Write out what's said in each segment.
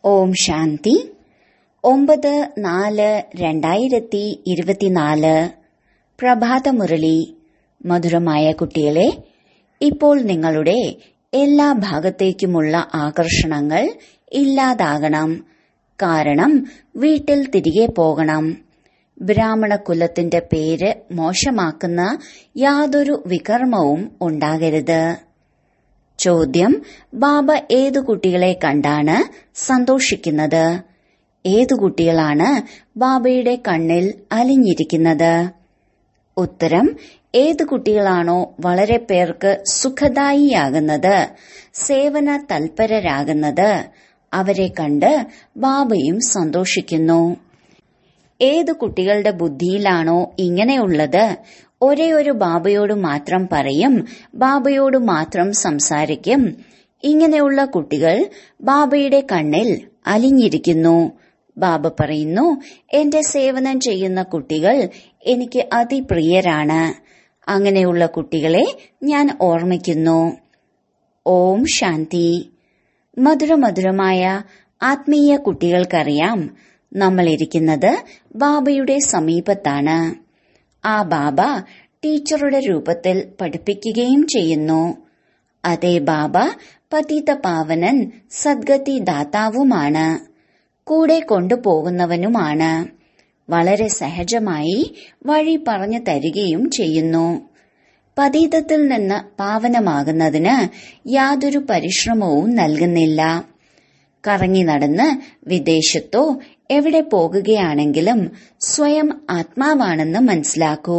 ഓം ശാന്തി ഒമ്പത് നാല് രണ്ടായിരത്തി ഇരുപത്തിനാല് പ്രഭാതമുരളി മധുരമായ കുട്ടികളെ ഇപ്പോൾ നിങ്ങളുടെ എല്ലാ ഭാഗത്തേക്കുമുള്ള ആകർഷണങ്ങൾ ഇല്ലാതാകണം കാരണം വീട്ടിൽ തിരികെ പോകണം ബ്രാഹ്മണ കുലത്തിന്റെ പേര് മോശമാക്കുന്ന യാതൊരു വികർമ്മവും ഉണ്ടാകരുത് ചോദ്യം ബാബ ഏതു കുട്ടികളെ കണ്ടാണ് സന്തോഷിക്കുന്നത് ഏതു കുട്ടികളാണ് ബാബയുടെ കണ്ണിൽ അലിഞ്ഞിരിക്കുന്നത് ഉത്തരം ഏത് കുട്ടികളാണോ വളരെ പേർക്ക് സുഖദായിയാകുന്നത് സേവന തൽപരരാകുന്നത് അവരെ കണ്ട് ബാബയും സന്തോഷിക്കുന്നു ഏത് കുട്ടികളുടെ ബുദ്ധിയിലാണോ ഇങ്ങനെയുള്ളത് ഒരേ ഒരു ബാബയോട് മാത്രം പറയും ബാബയോട് മാത്രം സംസാരിക്കും ഇങ്ങനെയുള്ള കുട്ടികൾ ബാബയുടെ കണ്ണിൽ അലിഞ്ഞിരിക്കുന്നു ബാബ പറയുന്നു എന്റെ സേവനം ചെയ്യുന്ന കുട്ടികൾ എനിക്ക് അതിപ്രിയരാണ് അങ്ങനെയുള്ള കുട്ടികളെ ഞാൻ ഓർമ്മിക്കുന്നു ഓം ശാന്തി മധുരമധുരമായ ആത്മീയ കുട്ടികൾക്കറിയാം നമ്മൾ ഇരിക്കുന്നത് ബാബയുടെ സമീപത്താണ് ആ ബാബ ടീച്ചറുടെ രൂപത്തിൽ പഠിപ്പിക്കുകയും ചെയ്യുന്നു അതേ ബാബ പതിത പാവനൻ സദ്ഗതി ദാതാവുമാണ് കൂടെ കൊണ്ടുപോകുന്നവനുമാണ് വളരെ സഹജമായി വഴി പറഞ്ഞു തരികയും ചെയ്യുന്നു പതീതത്തിൽ നിന്ന് പാവനമാകുന്നതിന് യാതൊരു പരിശ്രമവും നൽകുന്നില്ല കറങ്ങി നടന്ന് വിദേശത്തോ എവിടെ പോകുകയാണെങ്കിലും സ്വയം ആത്മാവാണെന്ന് മനസ്സിലാക്കൂ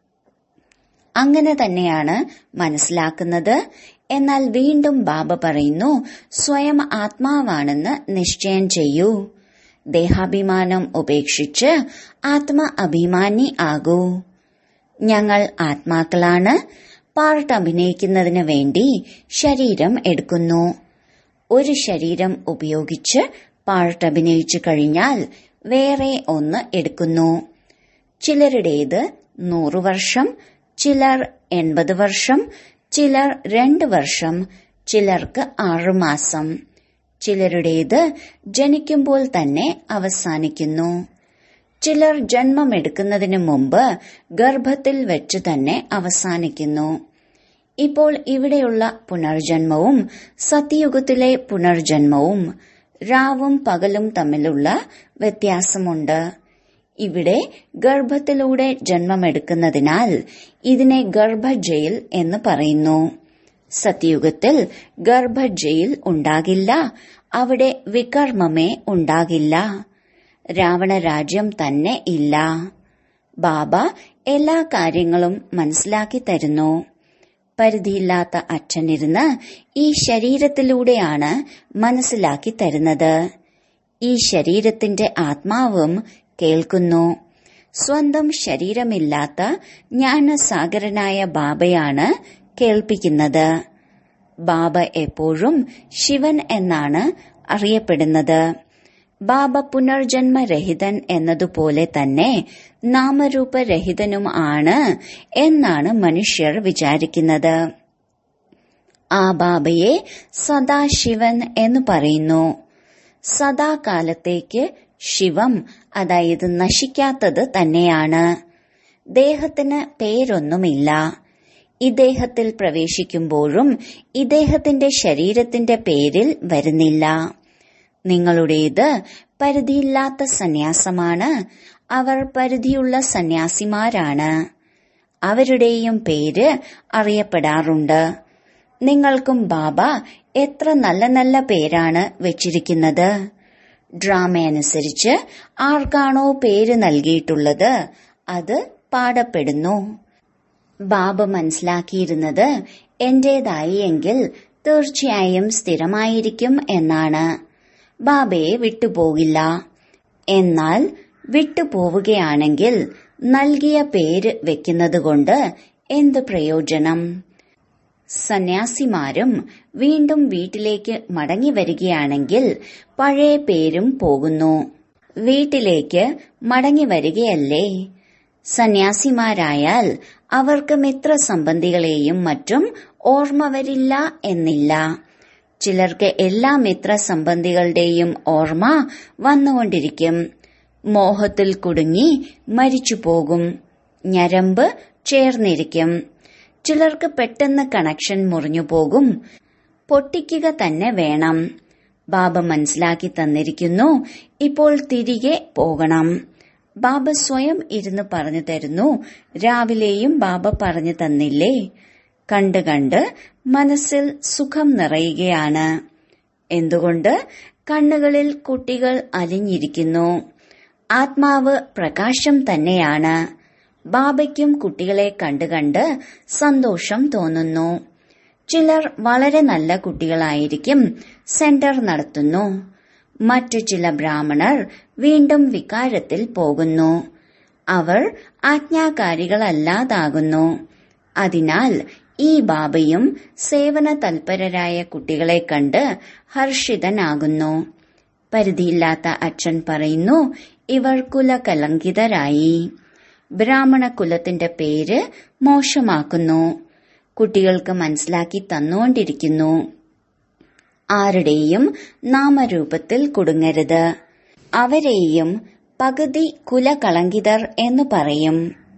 അങ്ങനെ തന്നെയാണ് മനസ്സിലാക്കുന്നത് എന്നാൽ വീണ്ടും ബാബ പറയുന്നു സ്വയം ആത്മാവാണെന്ന് നിശ്ചയം ചെയ്യൂ ദേഹാഭിമാനം ഉപേക്ഷിച്ച് ആത്മ അഭിമാനി ആകൂ ഞങ്ങൾ ആത്മാക്കളാണ് പാർട്ട് അഭിനയിക്കുന്നതിന് വേണ്ടി ശരീരം എടുക്കുന്നു ഒരു ശരീരം ഉപയോഗിച്ച് പാർട്ട് അഭിനയിച്ചു കഴിഞ്ഞാൽ വേറെ ഒന്ന് എടുക്കുന്നു ചിലരുടേത് നൂറു വർഷം ചിലർ എൺപത് വർഷം ചിലർ രണ്ട് വർഷം ചിലർക്ക് ആറുമാസം ചിലരുടേത് ജനിക്കുമ്പോൾ തന്നെ അവസാനിക്കുന്നു ചിലർ ജന്മമെടുക്കുന്നതിന് മുമ്പ് ഗർഭത്തിൽ വെച്ച് തന്നെ അവസാനിക്കുന്നു ഇപ്പോൾ ഇവിടെയുള്ള പുനർജന്മവും സത്യയുഗത്തിലെ പുനർജന്മവും രാവും പകലും തമ്മിലുള്ള വ്യത്യാസമുണ്ട് ഇവിടെ ഗർഭത്തിലൂടെ ജന്മമെടുക്കുന്നതിനാൽ ഇതിനെ ഗർഭജയിൽ എന്ന് പറയുന്നു സത്യയുഗത്തിൽ ഗർഭജയിൽ ഉണ്ടാകില്ല അവിടെ വികർമ്മമേ ഉണ്ടാകില്ല രാവണ രാജ്യം തന്നെ ഇല്ല ബാബ എല്ലാ കാര്യങ്ങളും മനസ്സിലാക്കി തരുന്നു പരിധിയില്ലാത്ത അച്ഛനിരുന്ന് ഈ ശരീരത്തിലൂടെയാണ് മനസ്സിലാക്കി തരുന്നത് ഈ ശരീരത്തിന്റെ ആത്മാവും കേൾക്കുന്നു സ്വന്തം ശരീരമില്ലാത്ത ജ്ഞാനസാഗരനായ ബാബയാണ് കേൾപ്പിക്കുന്നത് ബാബ എപ്പോഴും ശിവൻ എന്നാണ് അറിയപ്പെടുന്നത് ബാബ പുനർജന്മരഹിതൻ എന്നതുപോലെ തന്നെ നാമരൂപരഹിതനും ആണ് എന്നാണ് മനുഷ്യർ വിചാരിക്കുന്നത് ആ ബാബയെ സദാശിവൻ എന്ന് പറയുന്നു സദാകാലത്തേക്ക് ശിവം അതായത് നശിക്കാത്തത് തന്നെയാണ് ദേഹത്തിന് പേരൊന്നുമില്ല ഇദ്ദേഹത്തിൽ പ്രവേശിക്കുമ്പോഴും ഇദ്ദേഹത്തിന്റെ ശരീരത്തിന്റെ പേരിൽ വരുന്നില്ല നിങ്ങളുടേത് പരിധിയില്ലാത്ത സന്യാസമാണ് അവർ പരിധിയുള്ള സന്യാസിമാരാണ് അവരുടെയും പേര് അറിയപ്പെടാറുണ്ട് നിങ്ങൾക്കും ബാബ എത്ര നല്ല നല്ല പേരാണ് വെച്ചിരിക്കുന്നത് ഡ്രാമ അനുസരിച്ച് ആർക്കാണോ പേര് നൽകിയിട്ടുള്ളത് അത് പാടപ്പെടുന്നു ബാബ മനസ്സിലാക്കിയിരുന്നത് എന്റേതായി എങ്കിൽ തീർച്ചയായും സ്ഥിരമായിരിക്കും എന്നാണ് ബാബയെ വിട്ടുപോകില്ല എന്നാൽ വിട്ടുപോവുകയാണെങ്കിൽ നൽകിയ പേര് വെക്കുന്നതുകൊണ്ട് എന്ത് പ്രയോജനം സന്യാസിമാരും വീണ്ടും വീട്ടിലേക്ക് മടങ്ങി വരികയാണെങ്കിൽ പഴയ പേരും പോകുന്നു വീട്ടിലേക്ക് മടങ്ങി വരികയല്ലേ സന്യാസിമാരായാൽ അവർക്ക് മിത്ര സംബന്ധികളെയും മറ്റും ഓർമ്മ വരില്ല എന്നില്ല ചിലർക്ക് എല്ലാ മിത്ര സംബന്ധികളുടെയും ഓർമ്മ വന്നുകൊണ്ടിരിക്കും മോഹത്തിൽ കുടുങ്ങി മരിച്ചു പോകും ഞരമ്പ് ചേർന്നിരിക്കും ചിലർക്ക് പെട്ടെന്ന് കണക്ഷൻ മുറിഞ്ഞു പോകും പൊട്ടിക്കുക തന്നെ വേണം ബാബ മനസ്സിലാക്കി തന്നിരിക്കുന്നു ഇപ്പോൾ തിരികെ പോകണം ബാബ സ്വയം ഇരുന്ന് പറഞ്ഞു തരുന്നു രാവിലെയും ബാബ പറഞ്ഞു തന്നില്ലേ കണ്ട് കണ്ട് മനസ്സിൽ സുഖം നിറയുകയാണ് എന്തുകൊണ്ട് കണ്ണുകളിൽ കുട്ടികൾ അലിഞ്ഞിരിക്കുന്നു ആത്മാവ് പ്രകാശം തന്നെയാണ് ബാബയ്ക്കും കുട്ടികളെ കണ്ടുകണ്ട് സന്തോഷം തോന്നുന്നു ചിലർ വളരെ നല്ല കുട്ടികളായിരിക്കും സെന്റർ നടത്തുന്നു മറ്റു ചില ബ്രാഹ്മണർ വീണ്ടും വികാരത്തിൽ പോകുന്നു അവർ ആജ്ഞാകാരികളല്ലാതാകുന്നു അതിനാൽ ഈ ബാബയും സേവന തൽപരരായ കുട്ടികളെ കണ്ട് ഹർഷിതനാകുന്നു പരിധിയില്ലാത്ത അച്ഛൻ പറയുന്നു ഇവർ കുലകലങ്കിതരായി ബ്രാഹ്മണ കുലത്തിന്റെ പേര് മോശമാക്കുന്നു കുട്ടികൾക്ക് മനസ്സിലാക്കി തന്നുകൊണ്ടിരിക്കുന്നു ആരുടെയും നാമരൂപത്തിൽ കുടുങ്ങരുത് അവരെയും പകുതി കുലകളങ്കിതർ എന്ന് പറയും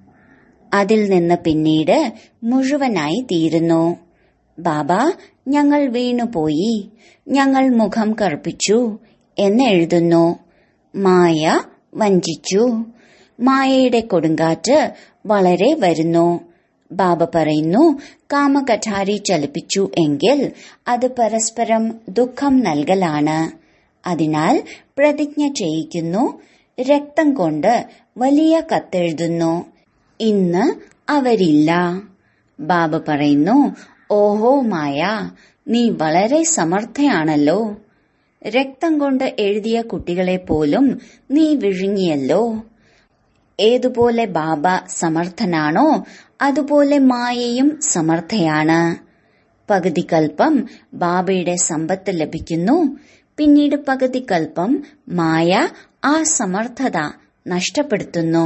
അതിൽ നിന്ന് പിന്നീട് മുഴുവനായി തീരുന്നു ബാബ ഞങ്ങൾ വീണുപോയി ഞങ്ങൾ മുഖം കറുപ്പിച്ചു എന്ന് എഴുതുന്നു മായ വഞ്ചിച്ചു മായയുടെ കൊടുങ്കാറ്റ് വളരെ വരുന്നു ബാബ പറയുന്നു കാമകഠാരി ചലിപ്പിച്ചു എങ്കിൽ അത് പരസ്പരം ദുഃഖം നൽകലാണ് അതിനാൽ പ്രതിജ്ഞ ചെയ്യിക്കുന്നു രക്തം കൊണ്ട് വലിയ കത്തെഴുതുന്നു ഇന്ന് അവരില്ല ബാബ പറയുന്നു ഓഹോ മായ നീ വളരെ സമർത്ഥയാണല്ലോ രക്തം കൊണ്ട് എഴുതിയ കുട്ടികളെ പോലും നീ വിഴുങ്ങിയല്ലോ ഏതുപോലെ ബാബ സമർത്ഥനാണോ അതുപോലെ മായയും സമർത്ഥയാണ് പകുതി കൽപ്പം ബാബയുടെ സമ്പത്ത് ലഭിക്കുന്നു പിന്നീട് പകുതി കൽപ്പം മായ ആ സമർത്ഥത നഷ്ടപ്പെടുത്തുന്നു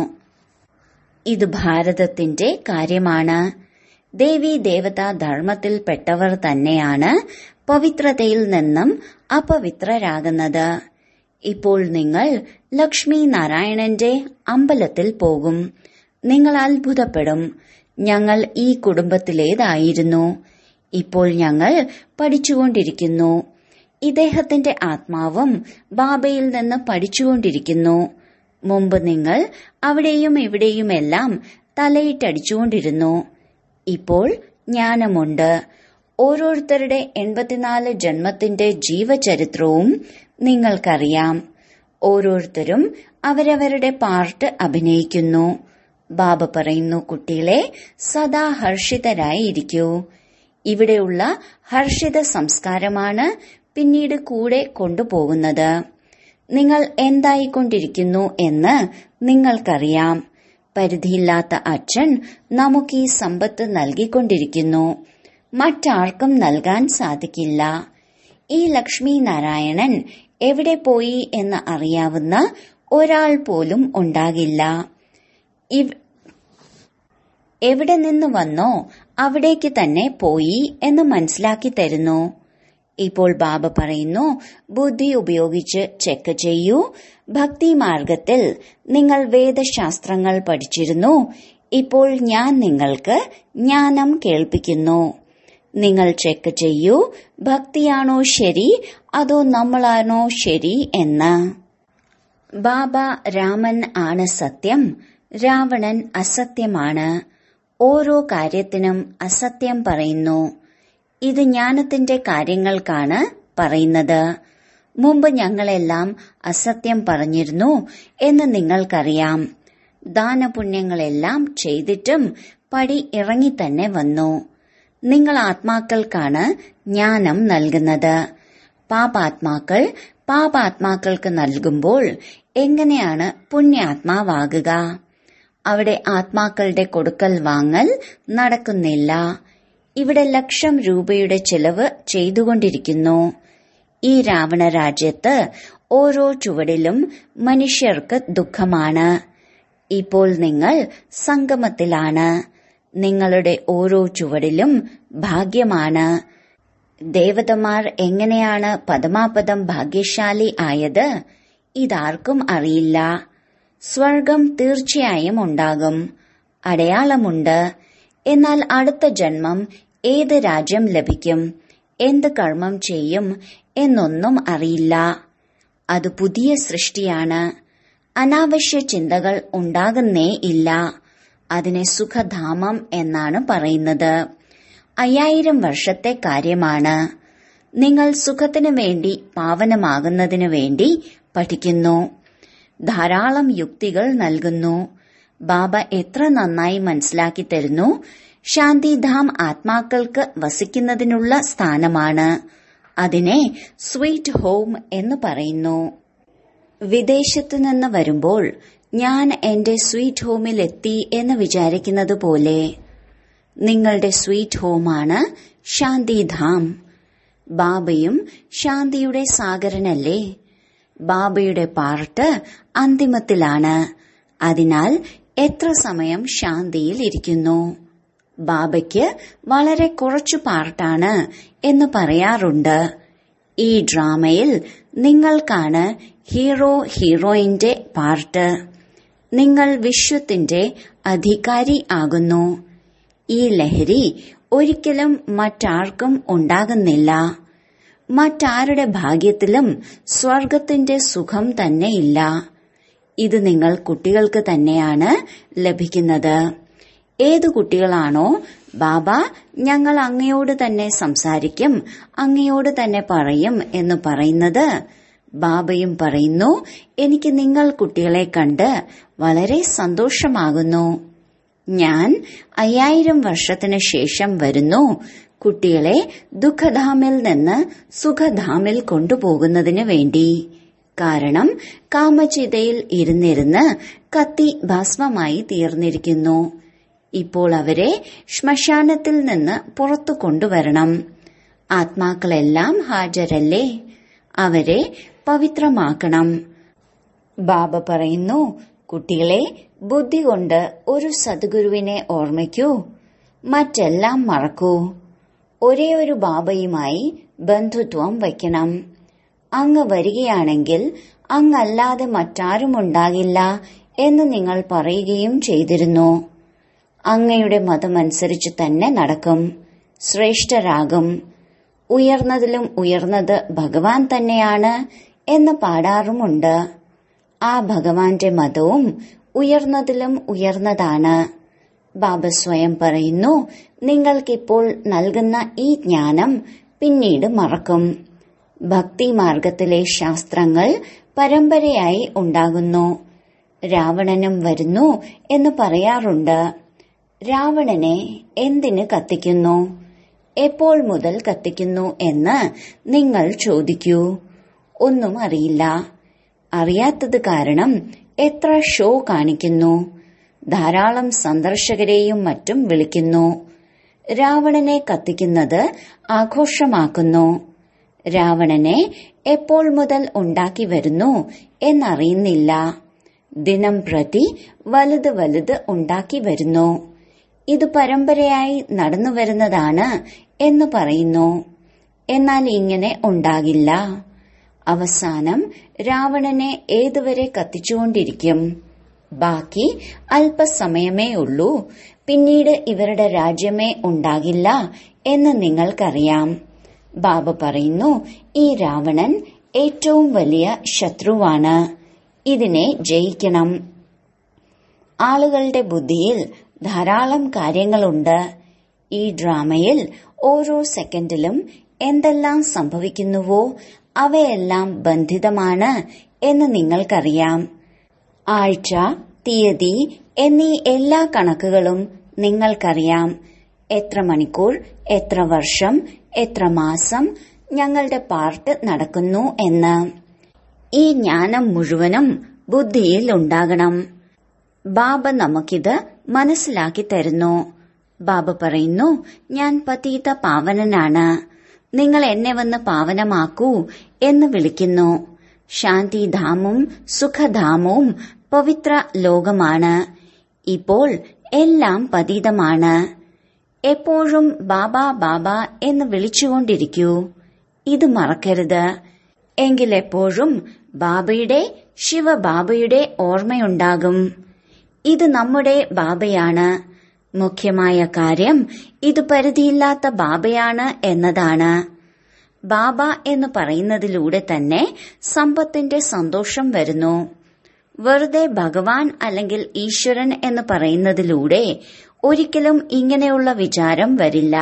ഇത് ഭാരതത്തിന്റെ കാര്യമാണ് ദേവി ദേവതാ ധർമ്മത്തിൽപ്പെട്ടവർ തന്നെയാണ് പവിത്രതയിൽ നിന്നും അപവിത്രരാകുന്നത് ഇപ്പോൾ നിങ്ങൾ ലക്ഷ്മി നാരായണന്റെ അമ്പലത്തിൽ പോകും നിങ്ങൾ അത്ഭുതപ്പെടും ഞങ്ങൾ ഈ കുടുംബത്തിലേതായിരുന്നു ഇപ്പോൾ ഞങ്ങൾ പഠിച്ചുകൊണ്ടിരിക്കുന്നു ഇദ്ദേഹത്തിന്റെ ആത്മാവും ബാബയിൽ നിന്ന് പഠിച്ചുകൊണ്ടിരിക്കുന്നു മുമ്പ് നിങ്ങൾ അവിടെയും ഇവിടെയുമെല്ലാം തലയിട്ടടിച്ചുകൊണ്ടിരുന്നു ഇപ്പോൾ ജ്ഞാനമുണ്ട് ഓരോരുത്തരുടെ എൺപത്തിനാല് ജന്മത്തിന്റെ ജീവചരിത്രവും നിങ്ങൾക്കറിയാം ഓരോരുത്തരും അവരവരുടെ പാർട്ട് അഭിനയിക്കുന്നു ബാബ പറയുന്നു കുട്ടികളെ സദാ ഹർഷിതരായിരിക്കൂ ഇവിടെയുള്ള ഹർഷിത സംസ്കാരമാണ് പിന്നീട് കൂടെ കൊണ്ടുപോകുന്നത് നിങ്ങൾ എന്തായിക്കൊണ്ടിരിക്കുന്നു എന്ന് നിങ്ങൾക്കറിയാം പരിധിയില്ലാത്ത അച്ഛൻ നമുക്ക് ഈ സമ്പത്ത് നൽകിക്കൊണ്ടിരിക്കുന്നു മറ്റാർക്കും നൽകാൻ സാധിക്കില്ല ഈ ലക്ഷ്മി നാരായണൻ എവിടെ പോയി എന്ന് അറിയാവുന്ന ഒരാൾ പോലും ഉണ്ടാകില്ല എവിടെ നിന്ന് വന്നോ അവിടേക്ക് തന്നെ പോയി എന്ന് മനസ്സിലാക്കി തരുന്നു ഇപ്പോൾ ബാബ പറയുന്നു ബുദ്ധി ഉപയോഗിച്ച് ചെക്ക് ചെയ്യൂ ഭക്തി മാർഗത്തിൽ നിങ്ങൾ വേദശാസ്ത്രങ്ങൾ പഠിച്ചിരുന്നു ഇപ്പോൾ ഞാൻ നിങ്ങൾക്ക് ജ്ഞാനം കേൾപ്പിക്കുന്നു നിങ്ങൾ ചെക്ക് ചെയ്യൂ ഭക്തിയാണോ ശരി അതോ നമ്മളാണോ ശരി എന്ന് ബാബ രാമൻ ആണ് സത്യം രാവണൻ അസത്യമാണ് ഓരോ കാര്യത്തിനും അസത്യം പറയുന്നു ഇത് ജ്ഞാനത്തിന്റെ കാര്യങ്ങൾക്കാണ് പറയുന്നത് മുമ്പ് ഞങ്ങളെല്ലാം അസത്യം പറഞ്ഞിരുന്നു എന്ന് നിങ്ങൾക്കറിയാം ദാനപുണ്യങ്ങളെല്ലാം ചെയ്തിട്ടും പടി ഇറങ്ങി തന്നെ വന്നു നിങ്ങൾ ആത്മാക്കൾക്കാണ് ജ്ഞാനം നൽകുന്നത് പാപാത്മാക്കൾ പാപാത്മാക്കൾക്ക് നൽകുമ്പോൾ എങ്ങനെയാണ് പുണ്യാത്മാവാകുക അവിടെ ആത്മാക്കളുടെ കൊടുക്കൽ വാങ്ങൽ നടക്കുന്നില്ല ഇവിടെ ലക്ഷം രൂപയുടെ ചെലവ് ചെയ്തുകൊണ്ടിരിക്കുന്നു ഈ രാവണ രാജ്യത്ത് ഓരോ ചുവടിലും മനുഷ്യർക്ക് ദുഃഖമാണ് ഇപ്പോൾ നിങ്ങൾ സംഗമത്തിലാണ് നിങ്ങളുടെ ഓരോ ചുവടിലും ഭാഗ്യമാണ് ദേവതമാർ എങ്ങനെയാണ് പദമാപദം ഭാഗ്യശാലി ആയത് ഇതാർക്കും അറിയില്ല സ്വർഗം തീർച്ചയായും ഉണ്ടാകും അടയാളമുണ്ട് എന്നാൽ അടുത്ത ജന്മം ഏത് രാജ്യം ലഭിക്കും എന്ത് കർമ്മം ചെയ്യും എന്നൊന്നും അറിയില്ല അത് പുതിയ സൃഷ്ടിയാണ് അനാവശ്യ ചിന്തകൾ ഉണ്ടാകുന്നേ ഇല്ല അതിനെ സുഖധാമം എന്നാണ് പറയുന്നത് അയ്യായിരം വർഷത്തെ കാര്യമാണ് നിങ്ങൾ സുഖത്തിനു വേണ്ടി പാവനമാകുന്നതിനു വേണ്ടി പഠിക്കുന്നു ധാരാളം യുക്തികൾ നൽകുന്നു ബാബ എത്ര നന്നായി മനസ്സിലാക്കി തരുന്നു ശാന്തിധാം ആത്മാക്കൾക്ക് വസിക്കുന്നതിനുള്ള സ്ഥാനമാണ് അതിനെ സ്വീറ്റ് ഹോം എന്ന് പറയുന്നു വിദേശത്തു നിന്ന് വരുമ്പോൾ ഞാൻ എന്റെ സ്വീറ്റ് ഹോമിൽ എത്തി എന്ന് വിചാരിക്കുന്നത് പോലെ നിങ്ങളുടെ സ്വീറ്റ് ഹോമാണ് ശാന്തിധാം ബാബയും ശാന്തിയുടെ സാഗരനല്ലേ ബാബയുടെ പാർട്ട് അന്തിമത്തിലാണ് അതിനാൽ എത്ര സമയം ശാന്തിയിൽ ഇരിക്കുന്നു ബാബയ്ക്ക് വളരെ കുറച്ചു പാർട്ടാണ് എന്ന് പറയാറുണ്ട് ഈ ഡ്രാമയിൽ നിങ്ങൾക്കാണ് ഹീറോ ഹീറോയിന്റെ പാർട്ട് നിങ്ങൾ വിശ്വത്തിന്റെ അധികാരി ആകുന്നു ഈ ലഹരി ഒരിക്കലും മറ്റാർക്കും ഉണ്ടാകുന്നില്ല മറ്റാരുടെ ഭാഗ്യത്തിലും സ്വർഗത്തിന്റെ സുഖം തന്നെയില്ല ഇത് നിങ്ങൾ കുട്ടികൾക്ക് തന്നെയാണ് ലഭിക്കുന്നത് ഏതു കുട്ടികളാണോ ബാബ ഞങ്ങൾ അങ്ങയോട് തന്നെ സംസാരിക്കും അങ്ങയോട് തന്നെ പറയും എന്ന് പറയുന്നത് ബാബയും പറയുന്നു എനിക്ക് നിങ്ങൾ കുട്ടികളെ കണ്ട് വളരെ സന്തോഷമാകുന്നു ഞാൻ അയ്യായിരം വർഷത്തിന് ശേഷം വരുന്നു കുട്ടികളെ ദുഃഖധാമിൽ നിന്ന് സുഖധാമിൽ കൊണ്ടുപോകുന്നതിന് വേണ്ടി കാരണം കാമചിതയിൽ ഇരുന്നിരുന്ന് കത്തി ഭസ്മമായി തീർന്നിരിക്കുന്നു ഇപ്പോൾ അവരെ ശ്മശാനത്തിൽ നിന്ന് പുറത്തു കൊണ്ടുവരണം ആത്മാക്കളെല്ലാം ഹാജരല്ലേ അവരെ പവിത്രമാക്കണം ബാബ പറയുന്നു കുട്ടികളെ ബുദ്ധി കൊണ്ട് ഒരു സദ്ഗുരുവിനെ ഓർമ്മിക്കൂ മറ്റെല്ലാം മറക്കൂ ഒരേ ഒരു ബാബയുമായി ബന്ധുത്വം വയ്ക്കണം അങ്ങ് വരികയാണെങ്കിൽ അങ്ങല്ലാതെ മറ്റാരും ഉണ്ടാകില്ല എന്ന് നിങ്ങൾ പറയുകയും ചെയ്തിരുന്നു അങ്ങയുടെ മതമനുസരിച്ച് തന്നെ നടക്കും ശ്രേഷ്ഠരാകും ഉയർന്നതിലും ഉയർന്നത് ഭഗവാൻ തന്നെയാണ് എന്ന് പാടാറുമുണ്ട് ആ ഭഗവാന്റെ മതവും ഉയർന്നതിലും ഉയർന്നതാണ് ബാബ സ്വയം പറയുന്നു നിങ്ങൾക്കിപ്പോൾ നൽകുന്ന ഈ ജ്ഞാനം പിന്നീട് മറക്കും ഭക്തി മാർഗത്തിലെ ശാസ്ത്രങ്ങൾ പരമ്പരയായി ഉണ്ടാകുന്നു രാവണനും വരുന്നു എന്ന് പറയാറുണ്ട് രാവണനെ എന്തിന് കത്തിക്കുന്നു എപ്പോൾ മുതൽ കത്തിക്കുന്നു എന്ന് നിങ്ങൾ ചോദിക്കൂ ഒന്നും അറിയില്ല അറിയാത്തത് കാരണം എത്ര ഷോ കാണിക്കുന്നു ധാരാളം സന്ദർശകരെയും മറ്റും വിളിക്കുന്നു രാവണനെ കത്തിക്കുന്നത് ആഘോഷമാക്കുന്നു രാവണനെ എപ്പോൾ മുതൽ ഉണ്ടാക്കി വരുന്നു എന്നറിയുന്നില്ല ദിനം പ്രതി വലുത് വലുത് ഉണ്ടാക്കി വരുന്നു ഇത് പരമ്പരയായി നടന്നു വരുന്നതാണ് എന്ന് പറയുന്നു എന്നാൽ ഇങ്ങനെ ഉണ്ടാകില്ല അവസാനം രാവണനെ ഏതുവരെ കത്തിച്ചുകൊണ്ടിരിക്കും ബാക്കി അല്പസമയമേ ഉള്ളൂ പിന്നീട് ഇവരുടെ രാജ്യമേ ഉണ്ടാകില്ല എന്ന് നിങ്ങൾക്കറിയാം ബാബ പറയുന്നു ഈ രാവണൻ ഏറ്റവും വലിയ ശത്രുവാണ് ഇതിനെ ജയിക്കണം ആളുകളുടെ ബുദ്ധിയിൽ ധാരാളം കാര്യങ്ങളുണ്ട് ഈ ഡ്രാമയിൽ ഓരോ സെക്കൻഡിലും എന്തെല്ലാം സംഭവിക്കുന്നുവോ അവയെല്ലാം ബന്ധിതമാണ് എന്ന് നിങ്ങൾക്കറിയാം ആഴ്ച തീയതി എന്നീ എല്ലാ കണക്കുകളും നിങ്ങൾക്കറിയാം എത്ര മണിക്കൂർ എത്ര വർഷം എത്ര മാസം ഞങ്ങളുടെ പാർട്ട് നടക്കുന്നു എന്ന് ഈ ജ്ഞാനം മുഴുവനും ബുദ്ധിയിൽ ഉണ്ടാകണം ബാബ നമുക്കിത് മനസ്സിലാക്കി തരുന്നു ബാബ പറയുന്നു ഞാൻ പതീത പാവനനാണ് നിങ്ങൾ എന്നെ വന്ന് പാവനമാക്കൂ എന്ന് വിളിക്കുന്നു ശാന്തിധാമും സുഖധാമവും പവിത്ര ലോകമാണ് ഇപ്പോൾ എല്ലാം പതീതമാണ് എപ്പോഴും ബാബ ബാബ എന്ന് വിളിച്ചുകൊണ്ടിരിക്കൂ ഇത് മറക്കരുത് എങ്കിൽ എപ്പോഴും ബാബയുടെ ശിവബാബയുടെ ഓർമ്മയുണ്ടാകും ഇത് നമ്മുടെ ബാബയാണ് മുഖ്യമായ കാര്യം ഇത് പരിധിയില്ലാത്ത ബാബയാണ് എന്നതാണ് ബാബ എന്ന് പറയുന്നതിലൂടെ തന്നെ സമ്പത്തിന്റെ സന്തോഷം വരുന്നു വെറുതെ ഭഗവാൻ അല്ലെങ്കിൽ ഈശ്വരൻ എന്ന് പറയുന്നതിലൂടെ ഒരിക്കലും ഇങ്ങനെയുള്ള വിചാരം വരില്ല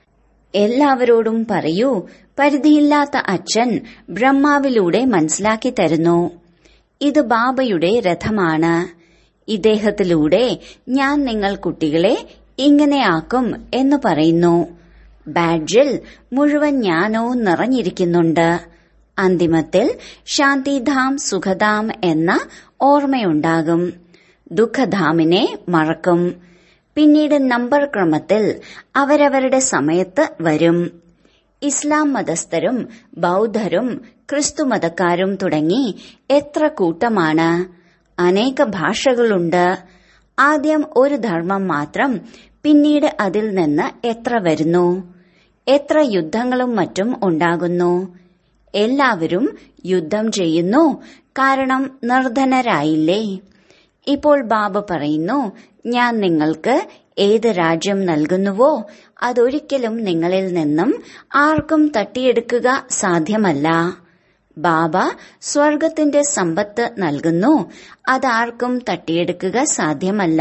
എല്ലാവരോടും പറയൂ പരിധിയില്ലാത്ത അച്ഛൻ ബ്രഹ്മാവിലൂടെ മനസ്സിലാക്കി തരുന്നു ഇത് ബാബയുടെ രഥമാണ് ഇദ്ദേഹത്തിലൂടെ ഞാൻ നിങ്ങൾ കുട്ടികളെ ഇങ്ങനെയാക്കും എന്ന് പറയുന്നു ബാഡ്ജിൽ മുഴുവൻ ജ്ഞാനവും നിറഞ്ഞിരിക്കുന്നുണ്ട് അന്തിമത്തിൽ ശാന്തിധാം സുഖധാം എന്ന ഓർമ്മയുണ്ടാകും ദുഃഖധാമിനെ മറക്കും പിന്നീട് നമ്പർ ക്രമത്തിൽ അവരവരുടെ സമയത്ത് വരും ഇസ്ലാം മതസ്ഥരും ബൗദ്ധരും ക്രിസ്തുമതക്കാരും തുടങ്ങി എത്ര കൂട്ടമാണ് അനേക ഭാഷകളുണ്ട് ആദ്യം ഒരു ധർമ്മം മാത്രം പിന്നീട് അതിൽ നിന്ന് എത്ര വരുന്നു എത്ര യുദ്ധങ്ങളും മറ്റും ഉണ്ടാകുന്നു എല്ലാവരും യുദ്ധം ചെയ്യുന്നു കാരണം നിർധനരായില്ലേ ഇപ്പോൾ ബാബ പറയുന്നു ഞാൻ നിങ്ങൾക്ക് ഏത് രാജ്യം നൽകുന്നുവോ അതൊരിക്കലും നിങ്ങളിൽ നിന്നും ആർക്കും തട്ടിയെടുക്കുക സാധ്യമല്ല ബാബ സ്വർഗത്തിന്റെ സമ്പത്ത് നൽകുന്നു അതാർക്കും തട്ടിയെടുക്കുക സാധ്യമല്ല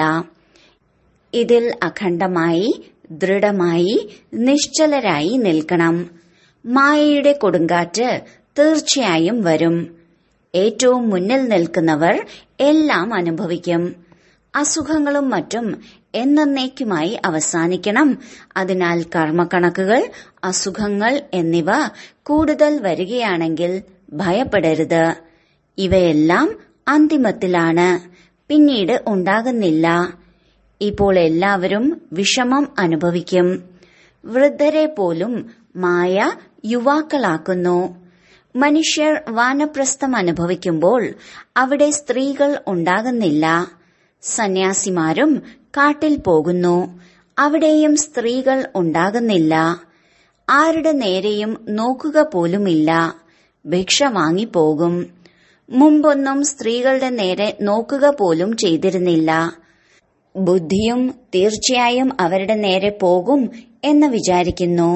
ഇതിൽ അഖണ്ഡമായി ദൃഢമായി നിശ്ചലരായി നിൽക്കണം മായയുടെ കൊടുങ്കാറ്റ് തീർച്ചയായും വരും ഏറ്റവും മുന്നിൽ നിൽക്കുന്നവർ എല്ലാം അനുഭവിക്കും അസുഖങ്ങളും മറ്റും എന്നേക്കുമായി അവസാനിക്കണം അതിനാൽ കർമ്മക്കണക്കുകൾ അസുഖങ്ങൾ എന്നിവ കൂടുതൽ വരികയാണെങ്കിൽ ഭയപ്പെടരുത് ഇവയെല്ലാം അന്തിമത്തിലാണ് പിന്നീട് ഉണ്ടാകുന്നില്ല ഇപ്പോൾ എല്ലാവരും വിഷമം അനുഭവിക്കും വൃദ്ധരെ പോലും മായ യുവാക്കളാക്കുന്നു മനുഷ്യർ വാനപ്രസ്ഥം അനുഭവിക്കുമ്പോൾ അവിടെ സ്ത്രീകൾ ഉണ്ടാകുന്നില്ല സന്യാസിമാരും കാട്ടിൽ പോകുന്നു അവിടെയും സ്ത്രീകൾ ഉണ്ടാകുന്നില്ല ആരുടെ നേരെയും നോക്കുക പോലുമില്ല ഭിക്ഷ വാങ്ങിപ്പോകും മുമ്പൊന്നും സ്ത്രീകളുടെ നേരെ നോക്കുക പോലും ചെയ്തിരുന്നില്ല ബുദ്ധിയും തീർച്ചയായും അവരുടെ നേരെ പോകും എന്ന് വിചാരിക്കുന്നു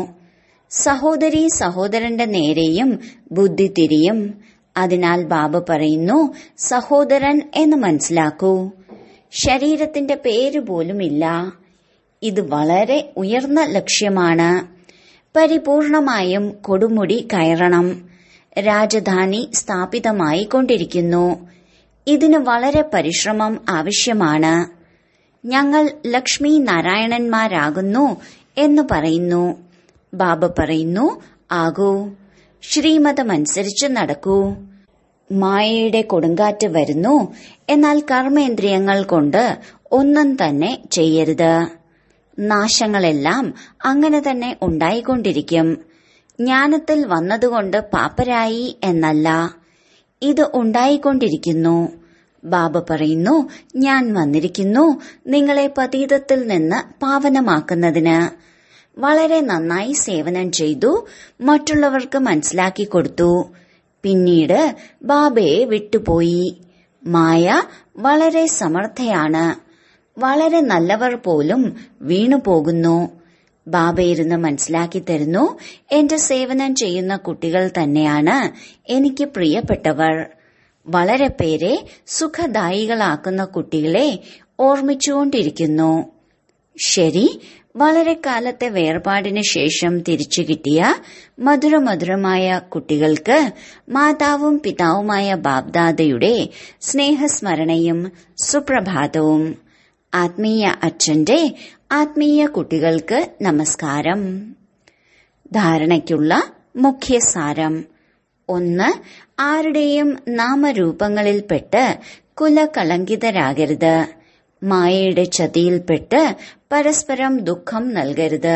സഹോദരി സഹോദരന്റെ നേരെയും ബുദ്ധി തിരിയും അതിനാൽ ബാബ പറയുന്നു സഹോദരൻ എന്ന് മനസ്സിലാക്കൂ ശരീരത്തിന്റെ പേര് പോലുമില്ല ഇത് വളരെ ഉയർന്ന ലക്ഷ്യമാണ് പരിപൂർണമായും കൊടുമുടി കയറണം രാജധാനി സ്ഥാപിതമായി കൊണ്ടിരിക്കുന്നു ഇതിന് വളരെ പരിശ്രമം ആവശ്യമാണ് ഞങ്ങൾ ലക്ഷ്മി നാരായണന്മാരാകുന്നു എന്ന് പറയുന്നു ബാബ പറയുന്നു ആകൂ ശ്രീമതമനുസരിച്ച് നടക്കൂ മായയുടെ കൊടുങ്കാറ്റ് വരുന്നു എന്നാൽ കർമ്മേന്ദ്രിയങ്ങൾ കൊണ്ട് ഒന്നും തന്നെ ചെയ്യരുത് നാശങ്ങളെല്ലാം അങ്ങനെ തന്നെ ഉണ്ടായിക്കൊണ്ടിരിക്കും ജ്ഞാനത്തിൽ വന്നതുകൊണ്ട് പാപ്പരായി എന്നല്ല ഇത് ഉണ്ടായിക്കൊണ്ടിരിക്കുന്നു ബാബ പറയുന്നു ഞാൻ വന്നിരിക്കുന്നു നിങ്ങളെ പതീതത്തിൽ നിന്ന് പാവനമാക്കുന്നതിന് വളരെ നന്നായി സേവനം ചെയ്തു മറ്റുള്ളവർക്ക് മനസ്സിലാക്കി കൊടുത്തു പിന്നീട് ബാബയെ വിട്ടുപോയി മായ വളരെ സമർത്ഥയാണ് വളരെ നല്ലവർ പോലും വീണുപോകുന്നു ബാബ ഇരുന്ന് മനസ്സിലാക്കി തരുന്നു എന്റെ സേവനം ചെയ്യുന്ന കുട്ടികൾ തന്നെയാണ് എനിക്ക് പ്രിയപ്പെട്ടവർ വളരെ പേരെ സുഖദായികളാക്കുന്ന കുട്ടികളെ ഓർമ്മിച്ചുകൊണ്ടിരിക്കുന്നു ശരി വളരെ കാലത്തെ വേർപാടിന് ശേഷം തിരിച്ചു കിട്ടിയ മധുരമധുരമായ കുട്ടികൾക്ക് മാതാവും പിതാവുമായ ബാബ്ദാദയുടെ സ്നേഹസ്മരണയും സുപ്രഭാതവും ആത്മീയ അച്ഛന്റെ ആത്മീയ കുട്ടികൾക്ക് നമസ്കാരം ധാരണയ്ക്കുള്ള മുഖ്യസാരം ഒന്ന് ആരുടെയും നാമരൂപങ്ങളിൽപ്പെട്ട് കുലകളങ്കിതരാകരുത് മായയുടെ ചതിയിൽപ്പെട്ട് പരസ്പരം ദുഃഖം നൽകരുത്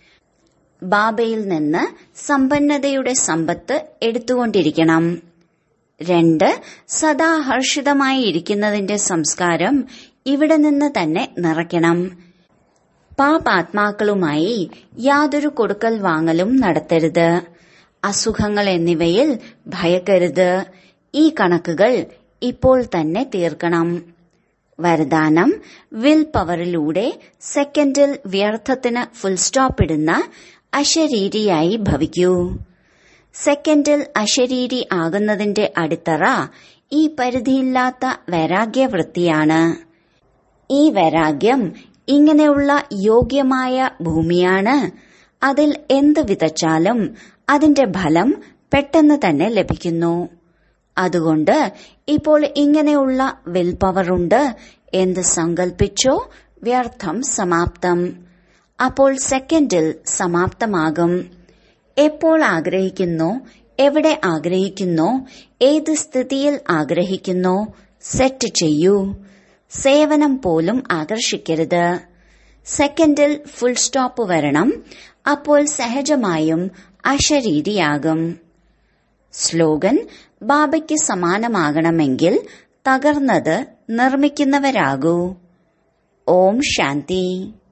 ബാബയിൽ നിന്ന് സമ്പന്നതയുടെ സമ്പത്ത് എടുത്തുകൊണ്ടിരിക്കണം രണ്ട് സദാ ഹർഷിതമായി ഇരിക്കുന്നതിന്റെ സംസ്കാരം ഇവിടെ നിന്ന് തന്നെ നിറയ്ക്കണം പാപാത്മാക്കളുമായി യാതൊരു കൊടുക്കൽ വാങ്ങലും നടത്തരുത് അസുഖങ്ങൾ എന്നിവയിൽ ഭയക്കരുത് ഈ കണക്കുകൾ ഇപ്പോൾ തന്നെ തീർക്കണം വരദാനം വിൽ പവറിലൂടെ സെക്കൻഡിൽ വ്യർത്ഥത്തിന് ഫുൾ സ്റ്റോപ്പ് ഇടുന്ന അശരീരിയായി ഭവിക്കൂ സെക്കൻഡിൽ അശരീരി ആകുന്നതിന്റെ അടിത്തറ ഈ പരിധിയില്ലാത്ത വൈരാഗ്യവൃത്തിയാണ് ഈ വൈരാഗ്യം ഇങ്ങനെയുള്ള യോഗ്യമായ ഭൂമിയാണ് അതിൽ എന്ത് വിതച്ചാലും അതിന്റെ ഫലം പെട്ടെന്ന് തന്നെ ലഭിക്കുന്നു അതുകൊണ്ട് ഇപ്പോൾ ഇങ്ങനെയുള്ള വിൽ പവറുണ്ട് എന്ത് സങ്കൽപ്പിച്ചോ വ്യർത്ഥം സമാപ്തം അപ്പോൾ സെക്കൻഡിൽ സമാപ്തമാകും എപ്പോൾ ആഗ്രഹിക്കുന്നോ എവിടെ ആഗ്രഹിക്കുന്നോ ഏത് സ്ഥിതിയിൽ ആഗ്രഹിക്കുന്നോ സെറ്റ് ചെയ്യൂ സേവനം പോലും ആകർഷിക്കരുത് സെക്കൻഡിൽ ഫുൾ സ്റ്റോപ്പ് വരണം അപ്പോൾ സഹജമായും അശരീരിയാകും സ്ലോഗൻ ബാബയ്ക്ക് സമാനമാകണമെങ്കിൽ തകർന്നത് നിർമ്മിക്കുന്നവരാകൂ ഓം ശാന്തി